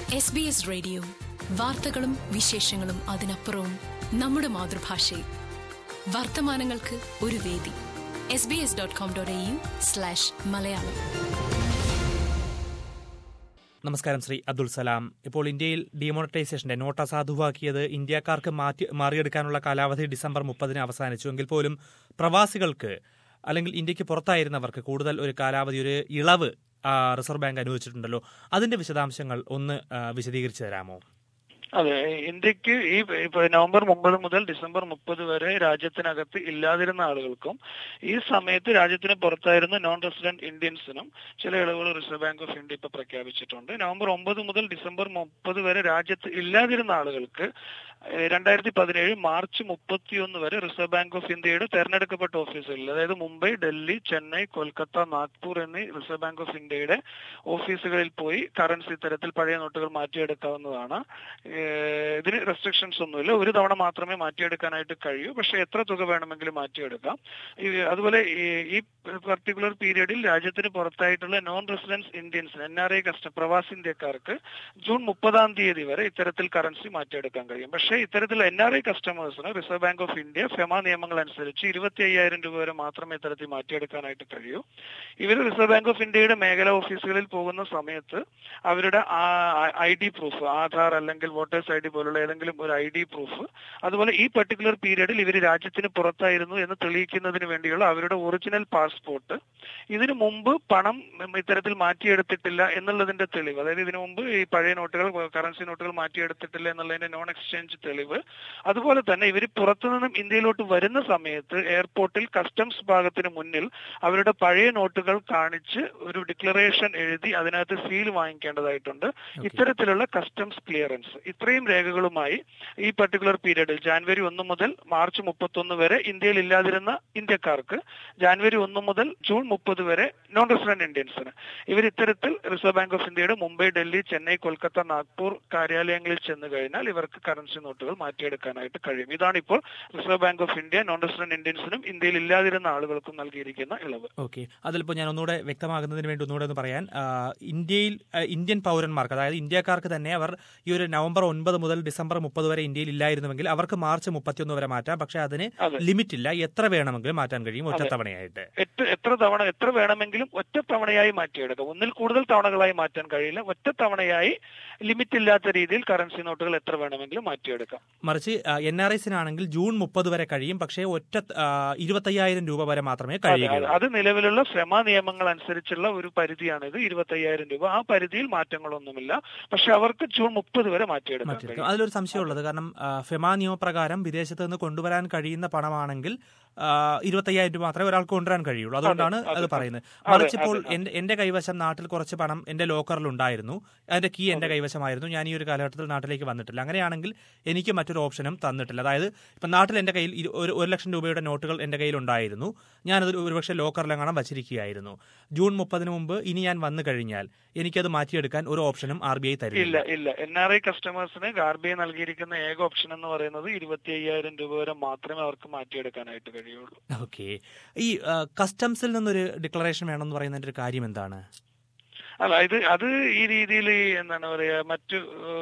S B S radio വാർത്തകളും വിശേഷങ്ങളും അതിനപ്പുറവും നമ്മുടെ മാതൃഭാഷയിൽ വർത്തമാനങ്ങൾക്ക് ഒരു വേദി S B S dot com dot A U slash Malayalam നമസ്കാരം ശ്രീ അബ്ദുൾ സലാം ഇപ്പോൾ ഇന്ത്യയിൽ ഡിമോണിറ്റൈസേഷന്റെ നോട്ട് അസാധുവാക്കിയത് ഇന്ത്യക്കാർക്ക് മാറ്റി മാറിയെടുക്കാനുള്ള കാലാവധി ഡിസംബർ മുപ്പതിന് അവസാനിച്ചു എങ്കിൽ പോലും പ്രവാസികൾക്ക് അല്ലെങ്കിൽ ഇന്ത്യക്ക് പുറത്തായിരുന്നവർക്ക് കൂടുതൽ ഒരു കാലാവധി ഒരു ഇളവ് ആ, റിസർവ് ബാങ്ക് അനുവദിച്ചിട്ടുണ്ടല്ലോ അതിന്റെ വിശദാംശങ്ങൾ ഒന്ന് ആ, വിശദീകരിച്ചു തരാമോ അതെ ഇന്ത്യക്ക് ഈ ഇപ്പൊ നവംബർ മുപ്പത് മുതൽ ഡിസംബർ മുപ്പത് വരെ രാജ്യത്തിനകത്ത് ഇല്ലാതിരുന്ന ആളുകൾക്കും ഈ സമയത്ത് രാജ്യത്തിന് പുറത്തായിരുന്ന നോൺ റെസിഡന്റ് ഇന്ത്യൻസിനും ചില ഇളവുകൾ റിസർവ് ബാങ്ക് ഓഫ് ഇന്ത്യ ഇപ്പൊ പ്രഖ്യാപിച്ചിട്ടുണ്ട് നവംബർ ഒമ്പത് മുതൽ ഡിസംബർ മുപ്പത് വരെ രാജ്യത്ത് ഇല്ലാതിരുന്ന ആളുകൾക്ക് ഏഹ് രണ്ടായിരത്തി പതിനേഴ് മാർച്ച് മുപ്പത്തിയൊന്ന് വരെ റിസർവ് ബാങ്ക് ഓഫ് ഇന്ത്യയുടെ തെരഞ്ഞെടുക്കപ്പെട്ട ഓഫീസുകളിൽ അതായത് മുംബൈ ഡൽഹി ചെന്നൈ കൊൽക്കത്ത നാഗ്പൂർ എന്നീ റിസർവ് ബാങ്ക് ഓഫ് ഇന്ത്യയുടെ ഓഫീസുകളിൽ പോയി കറൻസി തരത്തിൽ പഴയ നോട്ടുകൾ മാറ്റിയെടുക്കാവുന്നതാണ് ഏഹ് ഇതിന് റെസ്ട്രിക്ഷൻസ് ഒന്നുമില്ല ഒരു തവണ മാത്രമേ മാറ്റിയെടുക്കാനായിട്ട് കഴിയൂ പക്ഷെ എത്ര തുക വേണമെങ്കിലും മാറ്റിയെടുക്കാം ഈ അതുപോലെ ഈ- ഈ പർട്ടിക്കുലർ പീരീഡിൽ രാജ്യത്തിന് പുറത്തായിട്ടുള്ള non residents Indians N R I custom പ്രവാസി ഇന്ത്യക്കാർക്ക് ജൂൺ മുപ്പതാം തീയതി വരെ ഇത്തരത്തിൽ കറൻസി മാറ്റിയെടുക്കാൻ കഴിയും പക്ഷേ ഇത്തരത്തിൽ എൻ ആർ ഐ കസ്റ്റമേഴ്സിന് Reserve Bank of India FEMA നിയമങ്ങൾ അനുസരിച്ച് ഇരുപത്തി അയ്യായിരം രൂപ വരെ മാത്രമേ ഇത്തരത്തിൽ മാറ്റിയെടുക്കാനായിട്ട് കഴിയൂ ഇവർ റിസർവ് ബാങ്ക് ഓഫ് ഇന്ത്യയുടെ മേഖലാ ഓഫീസുകളിൽ പോകുന്ന സമയത്ത് അവരുടെ ഐ ഡി പ്രൂഫ് ആധാർ അല്ലെങ്കിൽ വോട്ടേഴ്സ് ഐ ഡി പോലുള്ള ഏതെങ്കിലും ഒരു ഐ ഡി പ്രൂഫ് അതുപോലെ ഈ പർട്ടിക്കുലർ പീരീഡിൽ ഇവർ രാജ്യത്തിന് പുറത്തായിരുന്നു എന്ന് തെളിയിക്കുന്നതിന് വേണ്ടിയുള്ള അവരുടെ ഒറിജിനൽ പാസ്പോർട്ട് ഇതിനു മുമ്പ് പണം ഇത്തരത്തിൽ മാറ്റിയെടുത്തിട്ടില്ല എന്നുള്ളതിന്റെ തെളിവ് അതായത് ഇതിനു മുമ്പ് ഈ പഴയ നോട്ടുകൾ കറൻസി നോട്ടുകൾ മാറ്റിയെടുത്തിട്ടില്ല എന്നുള്ളതിന്റെ നോൺ എക്സ്ചേഞ്ച് തെളിവ് അതുപോലെ തന്നെ ഇവർ പുറത്തുനിന്നും ഇന്ത്യയിലോട്ട് വരുന്ന സമയത്ത് എയർപോർട്ടിൽ കസ്റ്റംസ് ഭാഗത്തിന് മുന്നിൽ അവരുടെ പഴയ നോട്ടുകൾ കാണിച്ച് ഒരു ഡിക്ലറേഷൻ എഴുതി അതിനകത്ത് സീൽ വാങ്ങിക്കേണ്ടതായിട്ടുണ്ട് ഇത്തരത്തിലുള്ള കസ്റ്റംസ് ക്ലിയറൻസ് ഇത്രയും രേഖകളുമായി ഈ പർട്ടിക്കുലർ പീരീഡിൽ ജാനുവരി ഒന്ന് മുതൽ മാർച്ച് മുപ്പത്തൊന്ന് വരെ ഇന്ത്യയിൽ ഇല്ലാതിരുന്ന ഇന്ത്യക്കാർക്ക് ജാനുവരി ഒന്ന് മുതൽ ജൂൺ മുപ്പത് വരെ നോൺ റെസിഡന്റ് ഇന്ത്യൻസിന് ഇവർ ഇത്തരത്തിൽ റിസർവ് ബാങ്ക് ഓഫ് ഇന്ത്യയുടെ മുംബൈ ഡൽഹി ചെന്നൈ കൊൽക്കത്ത നാഗ്പൂർ കാര്യാലയങ്ങളിൽ ചെന്ന് കഴിഞ്ഞാൽ ഇവർക്ക് കറൻസി നോട്ടുകൾ മാറ്റിയെടുക്കാനായിട്ട് കഴിയും ഇതാണ് ഇപ്പോൾ Reserve Bank of India non resident ഇന്ത്യൻസിനും ഇന്ത്യയിൽ ഇല്ലാതിരുന്ന ആളുകൾക്കും നൽകിയിരിക്കുന്ന ഇളവ് ഓക്കെ അതിലിപ്പോൾ ഞാൻ ഒന്നുകൂടെ വ്യക്തമാകുന്നതിന് വേണ്ടി ഒന്നുകൂടെ ഒന്ന് പറയാൻ ആ, ഇന്ത്യയിൽ ആ, ഇന്ത്യൻ പൗരന്മാർക്ക് അതായത് ഇന്ത്യക്കാർക്ക് തന്നെ അവർ ഈ ഒരു നവംബർ ഒൻപത് മുതൽ ഡിസംബർ മുപ്പത് വരെ ഇന്ത്യയിൽ ഇല്ലായിരുന്നുവെങ്കിൽ അവർക്ക് മാർച്ച് മുപ്പത്തിയൊന്ന് വരെ മാറ്റാം പക്ഷേ അതിന് അതെ. ലിമിറ്റ് ഇല്ല എത്ര വേണമെങ്കിലും മാറ്റാൻ കഴിയും ഒറ്റത്തവണയായിട്ട് എത്ര എത്ര തവണ എത്ര വേണമെങ്കിലും ഒറ്റ തവണയായി മാറ്റിയെടുക്കാം ഒന്നിൽ കൂടുതൽ തവണകളായി മാറ്റാൻ കഴിയില്ല ഒറ്റ തവണയായി ലിമിറ്റ് ഇല്ലാത്ത രീതിയിൽ കറൻസി നോട്ടുകൾ എത്ര വേണമെങ്കിലും മാറ്റിയെടുക്കാം മറിച്ച് എൻ ആർ ഐസിനാണെങ്കിൽ ജൂൺ മുപ്പത് വരെ കഴിയും പക്ഷേ ഒറ്റ ആ, ഇരുപത്തയ്യായിരം രൂപ വരെ മാത്രമേ അതെ, അതെ. കഴിയുകയുള്ളൂ അത് നിലവിലുള്ള ഫെമ നിയമങ്ങൾ അനുസരിച്ചുള്ള ഒരു പരിധിയാണിത് ഇരുപത്തയ്യായിരം രൂപ ആ പരിധിയിൽ മാറ്റങ്ങളൊന്നുമില്ല പക്ഷെ അവർക്ക് ജൂൺ മുപ്പത് വരെ മാറ്റിയെടുക്കാൻ മറ്റൊരു കഴിയും അതിലൊരു സംശയമുള്ളത് കാരണം ആ, ഫെമ നിയമപ്രകാരം വിദേശത്ത് നിന്ന് കൊണ്ടുവരാൻ കഴിയുന്ന പണമാണെങ്കിൽ ആ, ഇരുപത്തയ്യായിരം രൂപ മാത്രമേ ഒരാൾക്ക് കൊണ്ടുവരാൻ കഴിയുള്ളൂ അതുകൊണ്ടാണ് അതെ, അത് അതെ. പറയുന്നത് അതെ, മറിച്ച് ഇപ്പോൾ അതെ, അതെ. എന്റെ എന്റെ കൈവശം നാട്ടിൽ കുറച്ച് പണം എന്റെ ലോക്കറിൽ ഉണ്ടായിരുന്നു അതിന്റെ കീ എന്റെ കൈവശമായിരുന്നു ഞാൻ ഈ ഒരു കാലഘട്ടത്തിൽ നാട്ടിലേക്ക് വന്നിട്ടില്ല അങ്ങനെയാണെങ്കിൽ എനിക്ക് മറ്റൊരു ഓപ്ഷനും തന്നിട്ടില്ല അതായത് ഇപ്പം നാട്ടിൽ എന്റെ കയ്യിൽ ഇരു- ഒരു ഒരു ലക്ഷം രൂപയുടെ നോട്ടുകൾ എന്റെ കയ്യിൽ ഉണ്ടായിരുന്നു ഞാനത് ഒരുപക്ഷെ ലോക്കറിലെങ്ങാണം വച്ചിരിക്കുകയായിരുന്നു ജൂൺ മുപ്പതിന് മുമ്പ് ഇനി ഞാൻ വന്നു കഴിഞ്ഞാൽ എനിക്കത് മാറ്റിയെടുക്കാൻ ഒരു ഓപ്ഷനും ആർ ബി ഐ ഇല്ല തരില്ല ഇല്ല എൻ ആർ ഐ കസ്റ്റമേഴ്സിന് ആർ ബി ഐ നൽകിയിരിക്കുന്ന ഏക ഓപ്ഷൻ എന്ന് പറയുന്നത് ഇരുപത്തി അയ്യായിരം രൂപ വരെ മാത്രമേ അവർക്ക് മാറ്റിയെടുക്കാനായിട്ട് കഴിയുള്ളൂ ഓക്കെ ഈ ആ, കസ്റ്റംസിൽ നിന്നൊരു ഡിക്ലറേഷൻ വേണമെന്ന് പറയുന്നതിന്റെ ഒരു കാര്യം എന്താണ് അല്ല ഇത് അത് ഈ രീതിയിൽ എന്താണ് പറയാ മറ്റു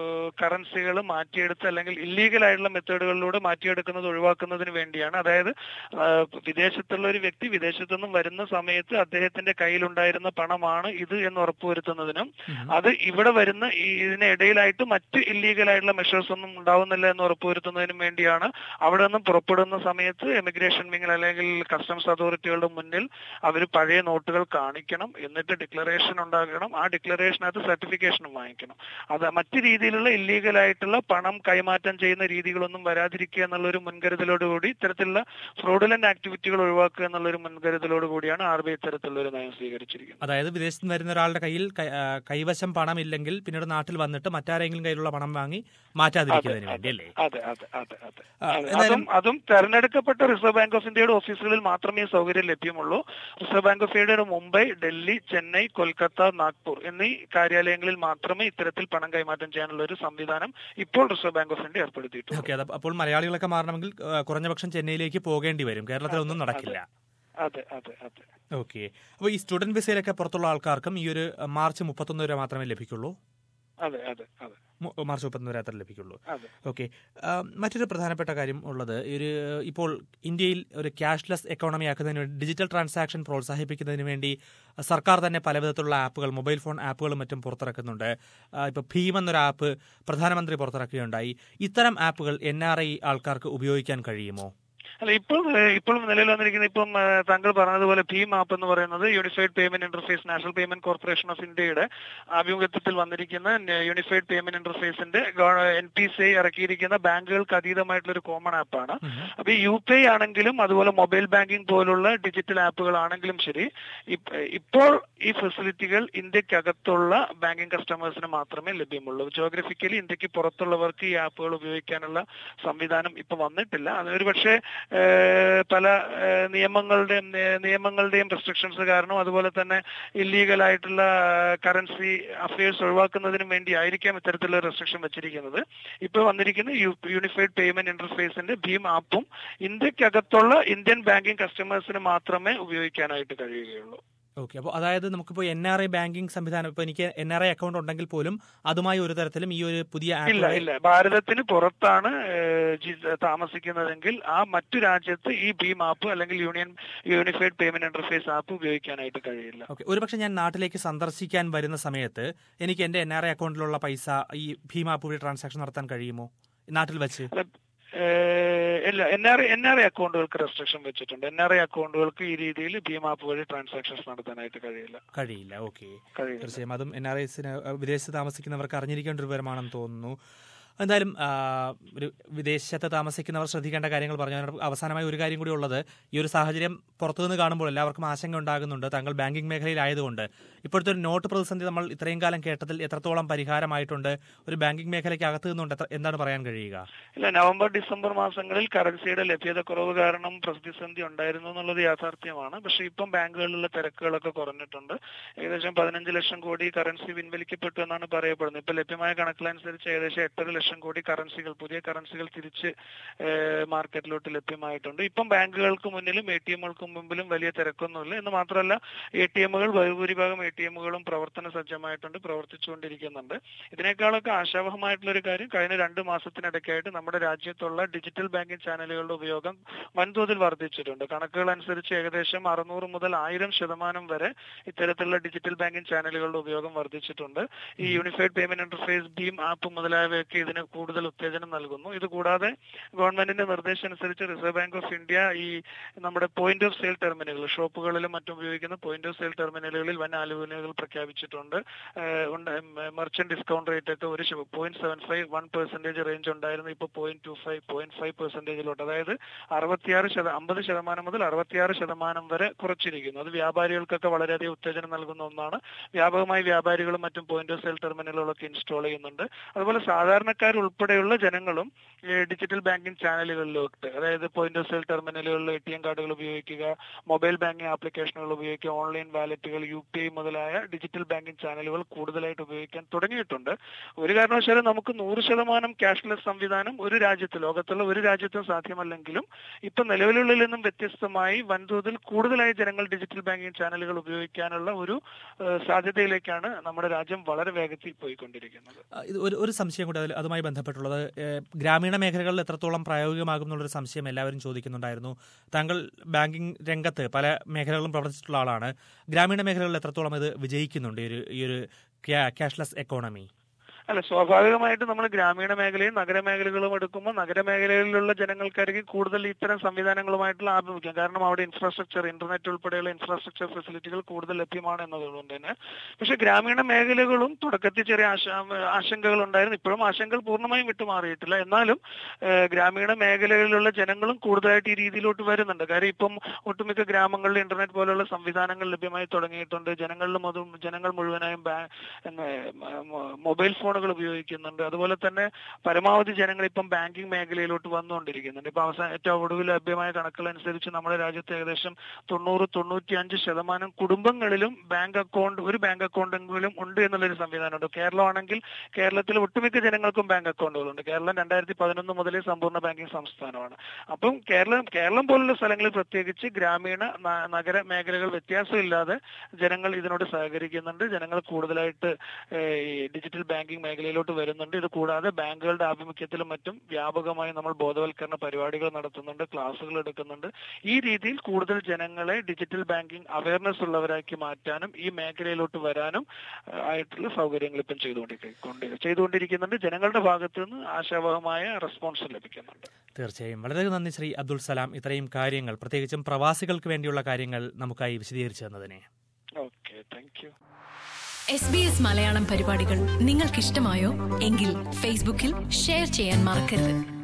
കറൻസികൾ മാറ്റിയെടുത്ത് അല്ലെങ്കിൽ ഇല്ലീഗൽ ആയിട്ടുള്ള മെത്തേഡുകളിലൂടെ മാറ്റിയെടുക്കുന്നത് ഒഴിവാക്കുന്നതിന് വേണ്ടിയാണ് അതായത് ആ, വിദേശത്തുള്ള ഒരു വ്യക്തി വിദേശത്തു നിന്നും വരുന്ന സമയത്ത് അദ്ദേഹത്തിന്റെ കയ്യിലുണ്ടായിരുന്ന പണമാണ് ഇത് എന്ന് ഉറപ്പുവരുത്തുന്നതിനും അത് ഇവിടെ വരുന്ന ഈ ഇതിനിടയിലായിട്ട് മറ്റ് ഇല്ലീഗൽ ആയിട്ടുള്ള മെഷേഴ്സ് ഒന്നും ഉണ്ടാവുന്നില്ല എന്ന് ഉറപ്പുവരുത്തുന്നതിനും വേണ്ടിയാണ് അവിടെ നിന്നും പുറപ്പെടുന്ന സമയത്ത് എമിഗ്രേഷൻ വിങ്ങിൽ അല്ലെങ്കിൽ കസ്റ്റംസ് അതോറിറ്റികളുടെ മുന്നിൽ അവർ പഴയ നോട്ടുകൾ കാണിക്കണം എന്നിട്ട് ഡിക്ലറേഷൻ ഉണ്ടാക്കണം ആ ഡിക്ലറേഷനകത്ത് സർട്ടിഫിക്കേഷനും വാങ്ങിക്കണം അത് മറ്റു രീതിയിലുള്ള ഇല്ലീഗൽ ആയിട്ടുള്ള പണം കൈമാറ്റം ചെയ്യുന്ന രീതികളൊന്നും വരാതിരിക്കുക എന്നുള്ള ഒരു മുൻകരുതലോടുകൂടി ഇത്തരത്തിലുള്ള ഫ്രോഡുലന്റ് ആക്ടിവിറ്റികൾ ഒഴിവാക്കുക എന്നുള്ള ഒരു മുൻകരുതലോട് കൂടിയാണ് ആർ ബി ഐ ഇത്തരത്തിലുള്ള ഒരു നയം സ്വീകരിച്ചിരിക്കുന്നത് അതായത് വിദേശത്ത് നിന്ന് വരുന്ന ഒരാളുടെ കയ്യിൽ കൈ- ആ, കൈവശം പണമില്ലെങ്കിൽ പിന്നീട് നാട്ടിൽ വന്നിട്ട് മറ്റാരെങ്കിലും കയ്യിലുള്ള പണം വാങ്ങി മാറ്റാതിരിക്കുന്നതിന് വേണ്ടി അല്ലേ അതെ അതെ അതെ അതെ ആ, അതെ. എന്തായാലും- അതും അതും തെരഞ്ഞെടുക്കപ്പെട്ട റിസർവ് ബാങ്ക് ഓഫ് ഇന്ത്യയുടെ ഓഫീസുകളിൽ മാത്രമേ ഈ സൗകര്യം ലഭ്യമുള്ളൂ റിസർവ് ബാങ്ക് ഓഫ് ഇന്ത്യയുടെ മുംബൈ ഡൽഹി ചെന്നൈ കൊൽക്കത്ത നാഗ്പൂർ എന്നീ കാര്യാലയങ്ങളിൽ മാത്രമേ ഇത്തരത്തിൽ പണം കൈമാറ്റം ചെയ്യാനുള്ള ഒരു സംവിധാനം ഇപ്പോൾ റിസർവ് ബാങ്ക് ഓഫ് ഇന്ത്യ ഏർപ്പെടുത്തിയിട്ടുണ്ട് ഓക്കെ അത് അപ്പോൾ മലയാളികളൊക്കെ മാറണമെങ്കിൽ ആ, കുറഞ്ഞപക്ഷം ചെന്നൈയിലേക്ക് പോകേണ്ടി വരും കേരളത്തിലൊന്നും നടക്കില്ല അതെ അതെ അതെ ഓക്കെ അപ്പോൾ ഈ സ്റ്റുഡന്റ് വിസയിലൊക്കെ പുറത്തുള്ള ആൾക്കാർക്കും ഈ ഒരു മാർച്ച് മുപ്പത്തൊന്ന് വരെ മാത്രമേ ലഭിക്കുള്ളൂ അതെ അതെ അതെ മു- മാർച്ച് മുപ്പത്തൊന്ന് വരെ അത്ര ലഭിക്കുള്ളൂ അതെ ഓക്കെ മറ്റൊരു പ്രധാനപ്പെട്ട കാര്യം ഉള്ളത് ഒരു ഇപ്പോൾ ഇന്ത്യയിൽ ഒരു ക്യാഷ്ലെസ് എക്കോണമി ആക്കുന്നതിന് വേണ്ടി ഡിജിറ്റൽ ട്രാൻസാക്ഷൻ പ്രോത്സാഹിപ്പിക്കുന്നതിന് വേണ്ടി സർക്കാർ തന്നെ പല വിധത്തിലുള്ള ആപ്പുകൾ മൊബൈൽ ഫോൺ ആപ്പുകളും മറ്റും പുറത്തിറക്കുന്നുണ്ട് ആ, ഇപ്പോൾ ഭീം എന്നൊരു ആപ്പ് പ്രധാനമന്ത്രി പുറത്തിറക്കുകയുണ്ടായി ഇത്തരം ആപ്പുകൾ എൻ ആർ ഐ ആൾക്കാർക്ക് ഉപയോഗിക്കാൻ കഴിയുമോ അല്ല ഇപ്പോൾ ഏഹ്, ഇപ്പോൾ നിലവിൽ വന്നിരിക്കുന്ന ഇപ്പം ഏഹ്, താങ്കൾ പറഞ്ഞതുപോലെ ഭീം ആപ്പ് എന്ന് പറയുന്നത് unified payment interface national payment corporation of ഇന്ത്യയുടെ ആഭിമുഖ്യത്തിൽ വന്നിരിക്കുന്ന ന- യൂണിഫൈഡ് പേയ്മെന്റ് ഇന്റർഫേസിന്റെ എൻ പി സി ഐ ഇറക്കിയിരിക്കുന്ന ബാങ്കുകൾക്ക് അതീതമായിട്ടുള്ള ഒരു കോമൺ ആപ്പാണ് അപ്പൊ ഈ യു പി ഐ ആണെങ്കിലും അതുപോലെ മൊബൈൽ ബാങ്കിംഗ് പോലുള്ള ഡിജിറ്റൽ ആപ്പുകൾ ആണെങ്കിലും ശരി ഇപ്പ- ഇപ്പോൾ ഈ ഫെസിലിറ്റികൾ ഇന്ത്യക്കകത്തുള്ള ബാങ്കിംഗ് കസ്റ്റമേഴ്സിന് മാത്രമേ ലഭ്യമുള്ളൂ ജോഗ്രഫിക്കലി ഇന്ത്യക്ക് പുറത്തുള്ളവർക്ക് ഈ ആപ്പുകൾ ഉപയോഗിക്കാനുള്ള സംവിധാനം ഇപ്പൊ വന്നിട്ടില്ല അതൊരു പക്ഷേ ഏഹ്, പല ഏഹ്, നിയമങ്ങളുടെയും നേ- നിയമങ്ങളുടെയും റെസ്ട്രിക്ഷൻസ് കാരണം അതുപോലെ തന്നെ ഇല്ലീഗൽ ആയിട്ടുള്ള കറൻസി അഫയേഴ്സ് ഒഴിവാക്കുന്നതിനും വേണ്ടി ആയിരിക്കാം ഇത്തരത്തിലുള്ള റെസ്ട്രിക്ഷൻ വെച്ചിരിക്കുന്നത് ഇപ്പൊ വന്നിരിക്കുന്ന യൂണിഫൈഡ് പേയ്മെന്റ് ഇന്റർഫേസിന്റെ ഭീം ആപ്പും ഇന്ത്യക്കകത്തുള്ള ഇന്ത്യൻ ബാങ്കിംഗ് കസ്റ്റമേഴ്സിന് മാത്രമേ ഉപയോഗിക്കാനായിട്ട് കഴിയുകയുള്ളൂ ഓക്കെ അപ്പോൾ അതായത് നമുക്കിപ്പോൾ എൻ ആർ ഐ ബാങ്കിംഗ് സംവിധാനം ഇപ്പോൾ എനിക്ക് എൻ ആർ ഐ അക്കൗണ്ട് ഉണ്ടെങ്കിൽ പോലും അതുമായി ഒരു തരത്തിലും ഈ ഒരു പുതിയ ഇല്ല ആപ്പ് ഇല്ല ഭാരതത്തിന് പുറത്താണ് ഏഹ്, ജി- താമസിക്കുന്നതെങ്കിൽ ആ മറ്റു രാജ്യത്ത് ഈ ഭീം ആപ്പ് അല്ലെങ്കിൽ union unified payment interface app ഉപയോഗിക്കാനായിട്ട് കഴിയില്ല ഓക്കെ ഒരുപക്ഷെ ഞാൻ നാട്ടിലേക്ക് സന്ദർശിക്കാൻ വരുന്ന സമയത്ത് എനിക്ക് എന്റെ എൻ ആർ ഐ അക്കൗണ്ടിലുള്ള പൈസ ഈ ഭീം ആപ്പ് വഴി ട്രാൻസാക്ഷൻ നടത്താൻ കഴിയുമോ നാട്ടിൽ വെച്ച് അല്ല, ഏഹ്, ഇല്ല N R N R I അക്കൗണ്ടുകൾക്ക് റെസ്ട്രിക്ഷൻ വെച്ചിട്ടുണ്ട് എൻ ആർ ഐ അക്കൗണ്ടുകൾക്ക് ഈ രീതിയിൽ ഭീം ആപ്പ് വഴി ട്രാൻസാക്ഷൻസ് നടത്താനായിട്ട് കഴിയില്ല കഴിയില്ല ഓക്കെ കഴിയില്ല തീർച്ചയായും അതും എൻ ആർ ഐസിന് വിദേശത്ത് താമസിക്കുന്നവർക്ക് അറിഞ്ഞിരിക്കേണ്ട ഒരു വിവരമാണെന്ന് തോന്നുന്നു എന്തായാലും ആ, ഒരു വിദേശത്ത് താമസിക്കുന്നവർ ശ്രദ്ധിക്കേണ്ട കാര്യങ്ങൾ പറഞ്ഞു അതിനോട് അവസാനമായി ഒരു കാര്യം കൂടി ഉള്ളത് ഈ ഒരു സാഹചര്യം പുറത്തുനിന്ന് കാണുമ്പോൾ എല്ലാവർക്കും ആശങ്ക ഉണ്ടാകുന്നുണ്ട് താങ്കൾ ബാങ്കിംഗ് മേഖലയിലായതുകൊണ്ട് ഇപ്പോഴത്തെ ഒരു നോട്ട് പ്രതിസന്ധി നമ്മൾ ഇത്രയും കാലം കേട്ടതിൽ എത്രത്തോളം പരിഹാരമായിട്ടുണ്ട് ഒരു ബാങ്കിംഗ് മേഖലയ്ക്ക് അകത്ത് നിന്നുകൊണ്ട് എത്ര- എന്താണ് പറയാൻ കഴിയുക ഇല്ല നവംബർ ഡിസംബർ മാസങ്ങളിൽ കറൻസിയുടെ ലഭ്യത കുറവ് കാരണം പ്രതിസന്ധി ഉണ്ടായിരുന്നു എന്നുള്ളത് യാഥാർത്ഥ്യമാണ് പക്ഷെ ഇപ്പം ബാങ്കുകളിലുള്ള തിരക്കുകളൊക്കെ കുറഞ്ഞിട്ടുണ്ട് ഏകദേശം പതിനഞ്ച് ലക്ഷം കോടി കറൻസി പിൻവലിക്കപ്പെട്ടു എന്നാണ് പറയപ്പെടുന്നത് ഇപ്പൊ ലഭ്യമായ കണക്കിലനുസരിച്ച് ഏകദേശം എട്ടര ലക്ഷം കോടി കറൻസികൾ പുതിയ കറൻസികൾ തിരിച്ച് ഏഹ്, മാർക്കറ്റിലോട്ട് ലഭ്യമായിട്ടുണ്ട് ഇപ്പം ബാങ്കുകൾക്ക് മുന്നിലും എ ടി എമ്മുകൾക്ക് മുമ്പിലും വലിയ തിരക്കൊന്നുമില്ല എന്ന് മാത്രമല്ല എ ടി എമ്മുകൾ ബഹുഭൂരിഭാഗം എ ടി എമ്മുകളും പ്രവർത്തന സജ്ജമായിട്ടുണ്ട് പ്രവർത്തിച്ചുകൊണ്ടിരിക്കുന്നുണ്ട് ഇതിനേക്കാളൊക്കെ ആശാവഹമായിട്ടുള്ള ഒരു കാര്യം കഴിഞ്ഞ രണ്ട് മാസത്തിനിടയ്ക്കായിട്ട് നമ്മുടെ രാജ്യത്തുള്ള ഡിജിറ്റൽ ബാങ്കിംഗ് ചാനലുകളുടെ ഉപയോഗം വൻതോതിൽ വർദ്ധിച്ചിട്ടുണ്ട് കണക്കുകൾ അനുസരിച്ച് ഏകദേശം അറുന്നൂറ് മുതൽ ആയിരം ശതമാനം വരെ ഇത്തരത്തിലുള്ള ഡിജിറ്റൽ ബാങ്കിംഗ് ചാനലുകളുടെ ഉപയോഗം വർദ്ധിച്ചിട്ടുണ്ട് ഈ യൂണിഫൈഡ് പേയ്മെന്റ് ഇന്റർഫേസ് ഭീം ആപ്പ് മുതലായവയൊക്കെ ഇതിന് കൂടുതൽ ഉത്തേജനം നൽകുന്നു ഇത് കൂടാതെ ഗവൺമെന്റിന്റെ നിർദ്ദേശം അനുസരിച്ച് റിസർവ് ബാങ്ക് ഓഫ് ഇന്ത്യ ഈ നമ്മുടെ പോയിന്റ് ഓഫ് സെയിൽ ടെർമിനലുകൾ ഷോപ്പുകളിലും മറ്റും ഉപയോഗിക്കുന്ന പോയിന്റ് ഓഫ് സെയിൽ ടെർമിനലുകളിൽ വൻ ആനുകൂല്യങ്ങൾ പ്രഖ്യാപിച്ചിട്ടുണ്ട് മെർച്ചന്റ് ഡിസ്കൗണ്ട് റേറ്റ് ഒക്കെ ഒരു point seven five one percentage range ഉണ്ടായിരുന്നു ഇപ്പോൾ point two five point five പെർസെന്റേജിലോട്ട് അതായത് അറുപത്തിയാറ് ശത അമ്പത് ശതമാനം മുതൽ അറുപത്തിയാറ് ശതമാനം വരെ കുറച്ചിരിക്കുന്നു അത് വ്യാപാരികൾക്കൊക്കെ വളരെയധികം ഉത്തേജനം നൽകുന്ന ഒന്നാണ് വ്യാപകമായി വ്യാപാരികളും മറ്റും പോയിന്റ് ഓഫ് സെയിൽ ടെർമിനലുകളൊക്കെ ഇൻസ്റ്റാൾ ചെയ്യുന്നുണ്ട് അതുപോലെ സാധാരണക്കാർ ഉൾപ്പെടെയുള്ള ജനങ്ങളും ഈ ഡിജിറ്റൽ ബാങ്കിംഗ് ചാനലുകളിലോട്ട് അതായത് പോയിന്റ് ഓഫ് സെയിൽ ടെർമിനലുകളിൽ എ ടി എം കാർഡുകൾ ഉപയോഗിക്കുക മൊബൈൽ ബാങ്കിംഗ് ആപ്ലിക്കേഷനുകൾ ഉപയോഗിക്കുക online wallets U P I മുതലായ ഡിജിറ്റൽ ബാങ്കിംഗ് ചാനലുകൾ കൂടുതലായിട്ട് ഉപയോഗിക്കാൻ തുടങ്ങിയിട്ടുണ്ട് ഒരു കാരണവശാലും നമുക്ക് നൂറ് ശതമാനം ക്യാഷ്ലെസ് സംവിധാനം ഒരു രാജ്യത്ത് ലോകത്തുള്ള ഒരു രാജ്യത്തും സാധ്യമല്ലെങ്കിലും ഇപ്പൊ നിലവിലുള്ളിൽ നിന്നും വ്യത്യസ്തമായി വൻതോതിൽ കൂടുതലായി ജനങ്ങൾ ഡിജിറ്റൽ ബാങ്കിംഗ് ചാനലുകൾ ഉപയോഗിക്കാനുള്ള ഒരു ഏഹ്, സാധ്യതയിലേക്കാണ് നമ്മുടെ രാജ്യം വളരെ വേഗത്തിൽ പോയിക്കൊണ്ടിരിക്കുന്നത് ആ, ഇത് ഒരു ഒരു സംശയം കൂടി അതിൽ അതുമായി ബന്ധപ്പെട്ടുള്ളത് ഏഹ്, ഗ്രാമീണ മേഖലകളിൽ എത്രത്തോളം പ്രായോഗികമാകും എന്നുള്ളൊരു സംശയം എല്ലാവരും ചോദിക്കുന്നുണ്ടായിരുന്നു താങ്കൾ ബാങ്കിംഗ് രംഗത്ത് പല മേഖലകളിലും പ്രവർത്തിച്ചിട്ടുള്ള ആളാണ് ഗ്രാമീണ മേഖലകളിൽ എത്രത്തോളം ഇത് വിജയിക്കുന്നുണ്ട് ഈ ഒരു ഈ ഒരു ക്യാഷ്ലെസ് എക്കോണമി അല്ല സ്വാഭാവികമായിട്ട് നമ്മൾ ഗ്രാമീണ മേഖലയും നഗരമേഖലകളും എടുക്കുമ്പോൾ നഗരമേഖലയിലുള്ള ജനങ്ങൾക്കായിരിക്കും കൂടുതൽ ഇത്തരം സംവിധാനങ്ങളുമായിട്ടുള്ള ആഭിമുഖ്യം കാരണം അവിടെ ഇൻഫ്രാസ്ട്രക്ചർ ഇന്റർനെറ്റ് ഉൾപ്പെടെയുള്ള ഇൻഫ്രാസ്ട്രക്ചർ ഫെസിലിറ്റികൾ കൂടുതൽ ലഭ്യമാണ് എന്നതുകൊണ്ട് തന്നെ പക്ഷെ ഗ്രാമീണ മേഖലകളും തുടക്കത്തിൽ ചെറിയ ആശ- ആശങ്കകൾ ഉണ്ടായിരുന്നു ഇപ്പോഴും ആശങ്കകൾ പൂർണ്ണമായും വിട്ടുമാറിയിട്ടില്ല എന്നാലും ഏഹ്, ഗ്രാമീണ മേഖലകളിലുള്ള ജനങ്ങളും കൂടുതലായിട്ട് ഈ രീതിയിലോട്ട് വരുന്നുണ്ട് കാര്യം ഇപ്പം ഒട്ടുമിക്ക ഗ്രാമങ്ങളിൽ ഇന്റർനെറ്റ് പോലുള്ള സംവിധാനങ്ങൾ ലഭ്യമായി തുടങ്ങിയിട്ടുണ്ട് ജനങ്ങളിലും അതും ജനങ്ങൾ മുഴുവനായും ബാ- എന്ന് മ- മൊബൈൽ ഫോണുകൾ ഉപയോഗിക്കുന്നുണ്ട് അതുപോലെ തന്നെ പരമാവധി ജനങ്ങൾ ഇപ്പം ബാങ്കിംഗ് മേഖലയിലോട്ട് വന്നുകൊണ്ടിരിക്കുന്നുണ്ട് ഇപ്പൊ അവസാന ഏറ്റവും ഒടുവിൽ ലഭ്യമായ കണക്കുകൾ അനുസരിച്ച് നമ്മുടെ രാജ്യത്ത് ഏകദേശം തൊണ്ണൂറ് തൊണ്ണൂറ്റി അഞ്ച് ശതമാനം കുടുംബങ്ങളിലും ബാങ്ക് അക്കൗണ്ട് ഒരു ബാങ്ക് അക്കൗണ്ടെങ്കിലും ഉണ്ട് എന്നുള്ളൊരു സംവിധാനമുണ്ട് കേരളമാണെങ്കിൽ കേരളത്തിൽ ഒട്ടുമിക്ക ജനങ്ങൾക്കും ബാങ്ക് അക്കൗണ്ടുകളുണ്ട് കേരളം രണ്ടായിരത്തി പതിനൊന്ന് മുതലേ സമ്പൂർണ്ണ ബാങ്കിംഗ് സംസ്ഥാനമാണ് അപ്പം കേരളം കേരളം പോലുള്ള സ്ഥലങ്ങളിൽ പ്രത്യേകിച്ച് ഗ്രാമീണ ന- നഗര മേഖലകൾ വ്യത്യാസമില്ലാതെ ജനങ്ങൾ ഇതിനോട് സഹകരിക്കുന്നുണ്ട് ജനങ്ങൾ കൂടുതലായിട്ട് ഏഹ്, ഈ ഡിജിറ്റൽ ബാങ്കിംഗ് മേഖലയിലോട്ട് വരുന്നുണ്ട് ഇത് കൂടാതെ ബാങ്കുകളുടെ ആഭിമുഖ്യത്തിലും മറ്റും വ്യാപകമായി നമ്മൾ ബോധവൽക്കരണ പരിപാടികൾ നടത്തുന്നുണ്ട് ക്ലാസ്സുകൾ എടുക്കുന്നുണ്ട് ഈ രീതിയിൽ കൂടുതൽ ജനങ്ങളെ ഡിജിറ്റൽ ബാങ്കിംഗ് അവയർനെസ് ഉള്ളവരാക്കി മാറ്റാനും ഈ മേഖലയിലോട്ട് വരാനും ആ, ആയിട്ടുള്ള സൗകര്യങ്ങൾ ഇപ്പം ചെയ്തുകൊണ്ടിരിക്കൊണ്ട് ചെയ്തുകൊണ്ടിരിക്കുന്നുണ്ട് ജനങ്ങളുടെ ഭാഗത്തു നിന്ന് ആശാവഹമായ റെസ്പോൺസ് ലഭിക്കുന്നുണ്ട് തീർച്ചയായും വളരെ നന്ദി ശ്രീ അബ്ദുൾ സലാം ഇത്രയും കാര്യങ്ങൾ പ്രത്യേകിച്ചും പ്രവാസികൾക്ക് വേണ്ടിയുള്ള കാര്യങ്ങൾ നമുക്കായി വിശദീകരിച്ചു തന്നതിനെ okay thank you S B S Malayalam പരിപാടികൾ നിങ്ങൾക്കിഷ്ടമായോ എങ്കിൽ ഫേസ്ബുക്കിൽ ഷെയർ ചെയ്യാൻ മറക്കരുത്